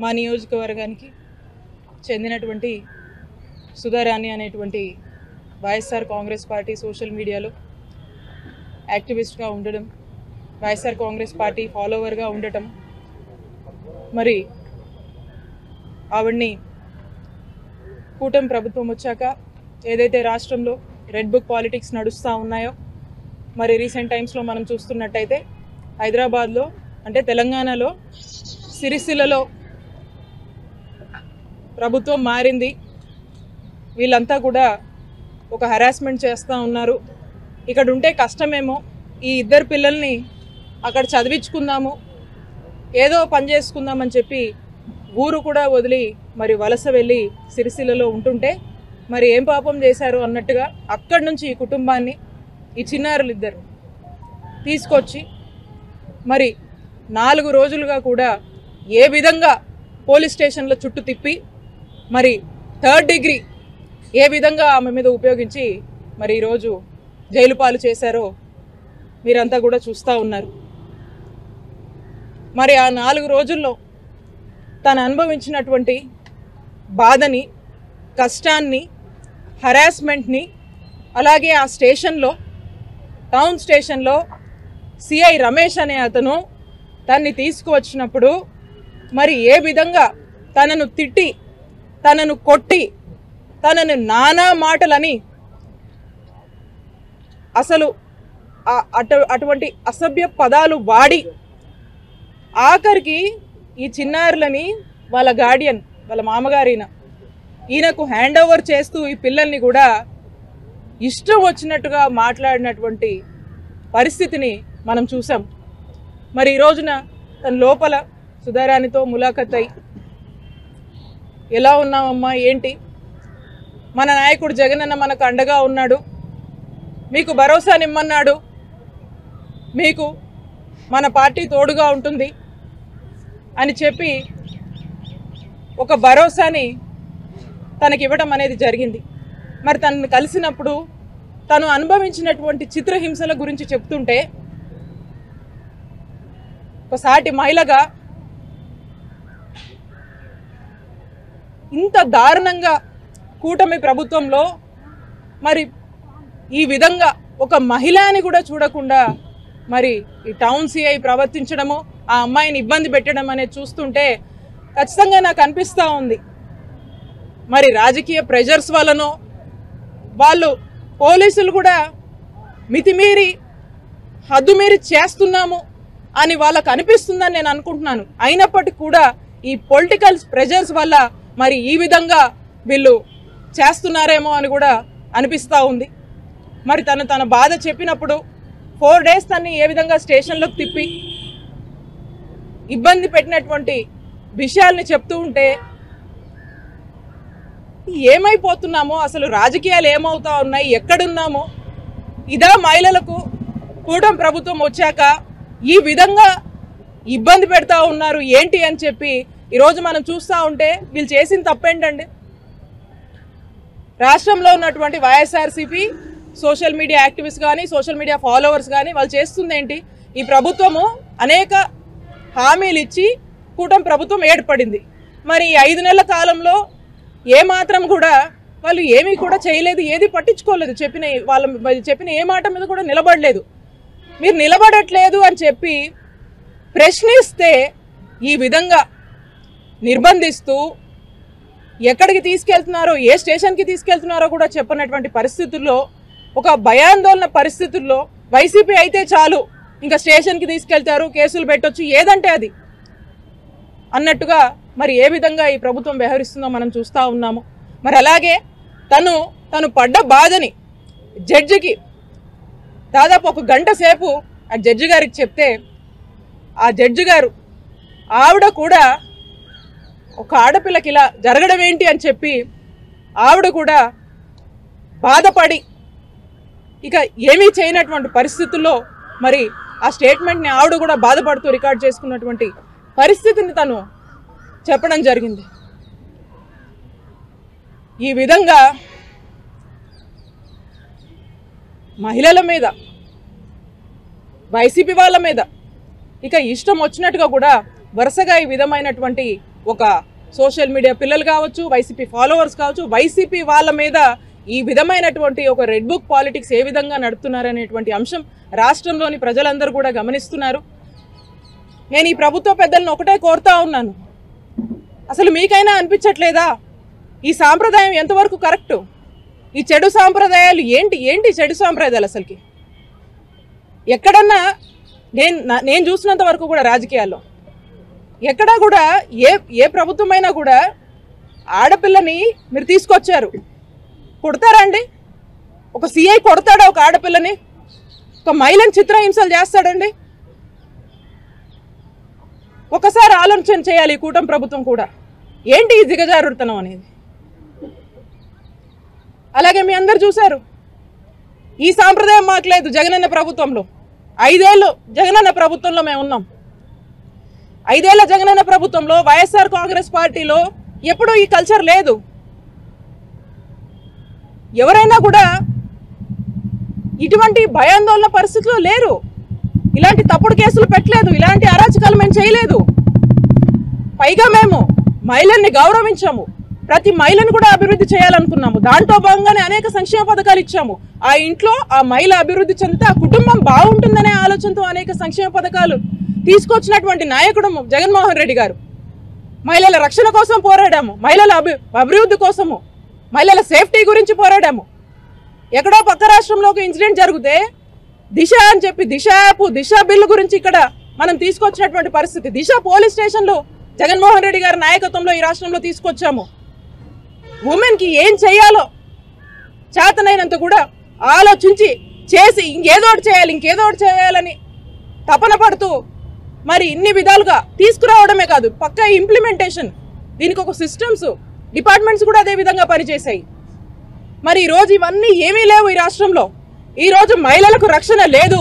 మా నియోజకవర్గానికి చెందినటువంటి సుధారాణి అనేటువంటి వైఎస్ఆర్ కాంగ్రెస్ పార్టీ సోషల్ మీడియాలో యాక్టివిస్ట్గా ఉండడం వైఎస్ఆర్ కాంగ్రెస్ పార్టీ ఫాలోవర్గా ఉండటం మరి ఆవిడ్ని కూటమి ప్రభుత్వం వచ్చాక ఏదైతే రాష్ట్రంలో రెడ్ బుక్ పాలిటిక్స్ నడుస్తూ ఉన్నాయో మరి రీసెంట్ టైమ్స్లో మనం చూస్తున్నట్టయితే హైదరాబాద్లో అంటే తెలంగాణలో సిరిసిల్లలో ప్రభుత్వం మారింది వీళ్ళంతా కూడా ఒక హరాస్మెంట్ చేస్తూ ఉన్నారు ఇక్కడ ఉంటే కష్టమేమో ఈ ఇద్దరు పిల్లల్ని అక్కడ చదివించుకుందాము ఏదో పని చేసుకుందామని చెప్పి ఊరు కూడా వదిలి మరి వలస వెళ్ళి సిరిసిల్లలో ఉంటుంటే మరి ఏం పాపం చేశారు అన్నట్టుగా అక్కడి నుంచి ఈ కుటుంబాన్ని ఈ చిన్నారులు ఇద్దరు తీసుకొచ్చి మరి నాలుగు రోజులుగా కూడా ఏ విధంగా పోలీస్ స్టేషన్లో చుట్టూ తిప్పి మరి థర్డ్ డిగ్రీ ఏ విధంగా ఆమె మీద ఉపయోగించి మరి ఈరోజు జైలు పాలు చేశారో మీరంతా కూడా చూస్తూ ఉన్నారు మరి ఆ నాలుగు రోజుల్లో తను అనుభవించినటువంటి బాధని కష్టాన్ని హరాస్మెంట్ని అలాగే ఆ స్టేషన్లో టౌన్ స్టేషన్లో సిఐ రమేష్ అనే అతను తన్ని తీసుకువచ్చినప్పుడు మరి ఏ విధంగా తనను తిట్టి తనను కొట్టి తనను నానా మాటలని అసలు ఆ- అటు అటువంటి అసభ్య పదాలు వాడి ఆఖరికి ఈ చిన్నారులని వాళ్ళ గార్డియన్ వాళ్ళ మామగారిన ఈయనకు హ్యాండ్ ఓవర్ చేస్తూ ఈ పిల్లల్ని కూడా ఇష్టం వచ్చినట్టుగా మాట్లాడినటువంటి పరిస్థితిని మనం చూసాం మరి ఈ రోజున తన లోపల సుధారాణితో ములాఖత్ అయి ఎలా ఉన్నామమ్మా ఏంటి మన నాయకుడు జగనన్న మనకు అండగా ఉన్నాడు మీకు భరోసా నిమ్మన్నాడు మీకు మన పార్టీ తోడుగా ఉంటుంది అని చెప్పి ఒక భరోసాని తనకి ఇవ్వడం అనేది జరిగింది మరి తనని కలిసినప్పుడు తను అనుభవించినటువంటి చిత్రహింసల గురించి చెప్తుంటే ఒక సాటి మహిళగా ఇంత దారుణంగా కూటమి ప్రభుత్వంలో మరి ఈ విధంగా ఒక మహిళని కూడా చూడకుండా మరి ఈ టౌన్ సిఐ ప్రవర్తించడము ఆ అమ్మాయిని ఇబ్బంది పెట్టడం అనేది చూస్తుంటే ఖచ్చితంగా నాకు అనిపిస్తూ ఉంది మరి రాజకీయ ప్రెజర్స్ వల్లనో వాళ్ళు పోలీసులు కూడా మితిమీరి హద్దుమీరి చేస్తున్నాము అని వాళ్ళకు అనిపిస్తుందని నేను అనుకుంటున్నాను అయినప్పటికీ కూడా ఈ పొలిటికల్ ప్రెజర్స్ వల్ల మరి ఈ విధంగా వీళ్ళు చేస్తున్నారేమో అని కూడా అనిపిస్తూ ఉంది మరి తను తన బాధ చెప్పినప్పుడు ఫోర్ డేస్ తన్ని ఏ విధంగా స్టేషన్లోకి తిప్పి ఇబ్బంది పెట్టినటువంటి విషయాల్ని చెప్తూ ఉంటే ఏమైపోతున్నామో అసలు రాజకీయాలు ఏమవుతా ఉన్నాయి ఎక్కడున్నామో ఇదా మహిళలకు కూటమి ప్రభుత్వం వచ్చాక ఈ విధంగా ఇబ్బంది పెడతా ఉన్నారు ఏంటి అని చెప్పి ఈరోజు మనం చూస్తూ ఉంటే వీళ్ళు చేసిన తప్పేంటండి రాష్ట్రంలో ఉన్నటువంటి వైఎస్ఆర్సీపీ సోషల్ మీడియా యాక్టివిస్ట్ కానీ సోషల్ మీడియా ఫాలోవర్స్ కానీ వాళ్ళు చేస్తుంది ఏంటి ఈ ప్రభుత్వము అనేక హామీలు ఇచ్చి కూటమి ప్రభుత్వం ఏర్పడింది మరి ఈ ఐదు నెలల కాలంలో ఏ మాత్రం కూడా వాళ్ళు ఏమీ కూడా చేయలేదు ఏది పట్టించుకోలేదు చెప్పిన వాళ్ళ వాళ్ళు చెప్పిన ఏ మాట మీద కూడా నిలబడలేదు మీరు నిలబడట్లేదు అని చెప్పి ప్రశ్నిస్తే ఈ విధంగా నిర్బంధిస్తూ ఎక్కడికి తీసుకెళ్తున్నారో ఏ స్టేషన్కి తీసుకెళ్తున్నారో కూడా చెప్పనటువంటి పరిస్థితుల్లో ఒక భయాందోళన పరిస్థితుల్లో వైసీపీ అయితే చాలు ఇంకా స్టేషన్కి తీసుకెళ్తారు కేసులు పెట్టొచ్చు ఏదంటే అది అన్నట్టుగా మరి ఏ విధంగా ఈ ప్రభుత్వం వ్యవహరిస్తుందో మనం చూస్తూ ఉన్నాము మరి అలాగే తను తను పడ్డ బాధని జడ్జికి దాదాపు ఒక గంట సేపు ఆ జడ్జి గారికి చెప్తే ఆ జడ్జి గారు ఆవిడ కూడా ఒక ఆడపిల్లకి ఇలా జరగడం ఏంటి అని చెప్పి ఆవిడ కూడా బాధపడి ఇక ఏమీ చేయనటువంటి పరిస్థితుల్లో మరి ఆ స్టేట్మెంట్ని ఆవిడ కూడా బాధపడుతూ రికార్డ్ చేసుకున్నటువంటి పరిస్థితిని తను చెప్పడం జరిగింది ఈ విధంగా మహిళల మీద వైసీపీ వాళ్ళ మీద ఇక ఇష్టం వచ్చినట్టుగా కూడా వరుసగా ఈ విధమైనటువంటి ఒక సోషల్ మీడియా పిల్లలు కావచ్చు వైసీపీ ఫాలోవర్స్ కావచ్చు వైసీపీ వాళ్ళ మీద ఈ విధమైనటువంటి ఒక రెడ్ బుక్ పాలిటిక్స్ ఏ విధంగా నడుపుతున్నారనేటువంటి అంశం రాష్ట్రంలోని ప్రజలందరూ కూడా గమనిస్తున్నారు నేను ఈ ప్రభుత్వ పెద్దలను ఒకటే కోరుతా ఉన్నాను అసలు మీకైనా అనిపించట్లేదా ఈ సాంప్రదాయం ఎంతవరకు కరెక్టు ఈ చెడు సాంప్రదాయాలు ఏంటి ఏంటి చెడు సాంప్రదాయాలు అసలుకి ఎక్కడన్నా నేను నా- నేను చూసినంత వరకు కూడా రాజకీయాల్లో ఎక్కడా కూడా ఏ ఏ ప్రభుత్వమైనా కూడా ఆడపిల్లని మీరు తీసుకొచ్చారు కొడతారా అండి ఒక సిఐ కొడతాడా ఒక ఆడపిల్లని ఒక మహిళని చిత్రహింసలు చేస్తాడండి ఒకసారి ఆలోచన చేయాలి ఈ కూటమి ప్రభుత్వం కూడా ఏంటి ఈ దిగజారుడుతనం అనేది అలాగే మీ అందరు చూశారు ఈ సాంప్రదాయం మాకు లేదు జగనన్న ప్రభుత్వంలో ఐదేళ్ళు జగనన్న ప్రభుత్వంలో మేము ఉన్నాం ఐదేళ్ల జగనన్న ప్రభుత్వంలో వైఎస్ఆర్ కాంగ్రెస్ పార్టీలో ఎప్పుడూ ఈ కల్చర్ లేదు ఎవరైనా కూడా ఇటువంటి భయాందోళన పరిస్థితుల్లో లేరు ఇలాంటి తప్పుడు కేసులు పెట్టలేదు ఇలాంటి అరాచకాలు మేము చేయలేదు పైగా మేము మహిళల్ని గౌరవించాము ప్రతి మహిళను కూడా అభివృద్ధి చేయాలనుకున్నాము దాంట్లో భాగంగానే అనేక సంక్షేమ పథకాలు ఇచ్చాము ఆ ఇంట్లో ఆ మహిళ అభివృద్ధి చెందితే ఆ కుటుంబం బాగుంటుందనే ఆలోచనతో అనేక సంక్షేమ పథకాలు తీసుకొచ్చినటువంటి నాయకుడు జగన్మోహన్ రెడ్డి గారు మహిళల రక్షణ కోసం పోరాడాము మహిళల అభి అభివృద్ధి కోసము మహిళల సేఫ్టీ గురించి పోరాడాము ఎక్కడో పక్క రాష్ట్రంలో ఒక ఇన్సిడెంట్ జరిగితే దిశ అని చెప్పి దిశ యాప్ దిశ బిల్లు గురించి ఇక్కడ మనం తీసుకొచ్చినటువంటి పరిస్థితి దిశ పోలీస్ స్టేషన్లో జగన్మోహన్ రెడ్డి గారి నాయకత్వంలో ఈ రాష్ట్రంలో తీసుకొచ్చాము ఉమెన్ కి ఏం చేయాలో చేతనైనంత కూడా ఆలోచించి చేసి ఇంకేదో ఒకటి చేయాలి ఇంకేదో ఒకటి చేయాలని తపన పడుతూ మరి ఇన్ని విధాలుగా తీసుకురావడమే కాదు పక్క ఇంప్లిమెంటేషన్ దీనికి ఒక సిస్టమ్స్ డిపార్ట్మెంట్స్ కూడా అదే విధంగా పనిచేశాయి మరి ఈ రోజు ఇవన్నీ ఏమీ లేవు ఈ రాష్ట్రంలో ఈ రోజు మహిళలకు రక్షణ లేదు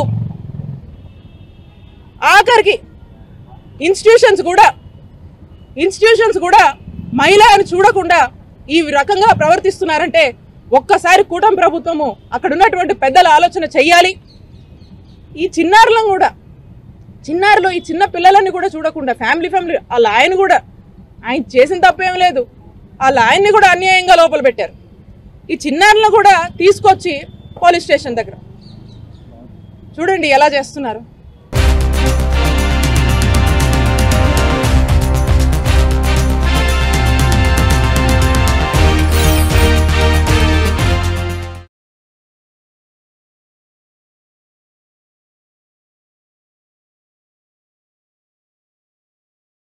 ఆఖరికి ఇన్స్టిట్యూషన్స్ కూడా ఇన్స్టిట్యూషన్స్ కూడా మహిళ అని చూడకుండా ఈ రకంగా ప్రవర్తిస్తున్నారంటే ఒక్కసారి కూటమి ప్రభుత్వము అక్కడ ఉన్నటువంటి పెద్దల ఆలోచన చెయ్యాలి ఈ చిన్నారులను కూడా చిన్నారులు ఈ చిన్న పిల్లలని కూడా చూడకుండా ఫ్యామిలీ ఫ్యామిలీ వాళ్ళ ఆయన కూడా ఆయన చేసిన తప్పేం లేదు వాళ్ళ ఆయన్ని కూడా అన్యాయంగా లోపల పెట్టారు ఈ చిన్నారులను కూడా తీసుకొచ్చి పోలీస్ స్టేషన్ దగ్గర చూడండి ఎలా చేస్తున్నారు